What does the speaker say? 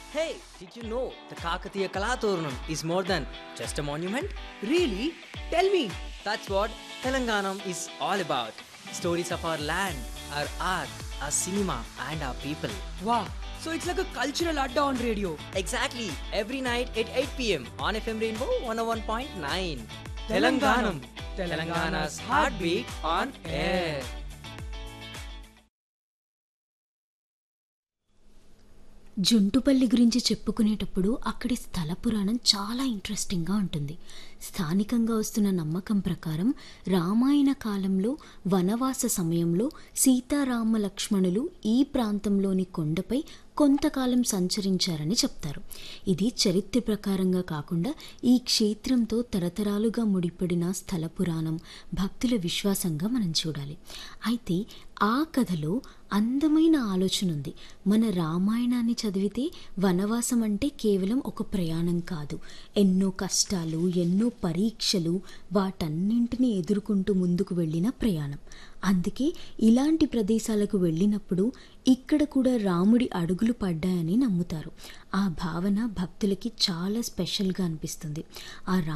Hey, did you know the Kakatiya Kalaturnam is more than just a monument? Really? Tell me. That's what Telanganam is all about. Stories of our land, our art, our cinema, and our people. Wow. So it's like a cultural adda on radio. Exactly, every night at 8 pm on FM Rainbow 101.9. Telanganam. Telangana's heartbeat on air. Juntupalli గురించి చెప్పుకునేటప్పుడు అక్కడి స్థల పురాణం చాలా ఇంట్రెస్టింగ్గా ఉంటుంది స్థానికంగా వస్తున్న నమ్మకం ప్రకారం రామాయణ కాలంలో వనవాస సమయంలో సీతారామ లక్ష్మణులు ఈ ప్రాంతంలోని కొండపై కొంతకాలం సంచరించారని చెప్తారు ఇది చరిత్ర ప్రకారంగా కాకుండా ఈ క్షేత్రంతో తరతరాలుగా ముడిపడిన స్థల పురాణం భక్తుల విశ్వాసంగా మనం చూడాలి అయితే ఆ కథలో అందమైన ఆలోచన ఉంది మన రామాయణాన్ని చదివితే వనవాసం అంటే కేవలం ఒక ప్రయాణం కాదు ఎన్నో కష్టాలు ఎన్నో పరీక్షలు వాటన్నింటినీ ఎదుర్కొంటూ ముందుకు వెళ్ళిన ప్రయాణం అందుకే ఇలాంటి ప్రదేశాలకు వెళ్ళినప్పుడు ఇక్కడ కూడా రాముడి అడుగులు పడ్డాయని నమ్ముతారు ఆ భావన భక్తులకి చాలా స్పెషల్గా అనిపిస్తుంది ఆ రా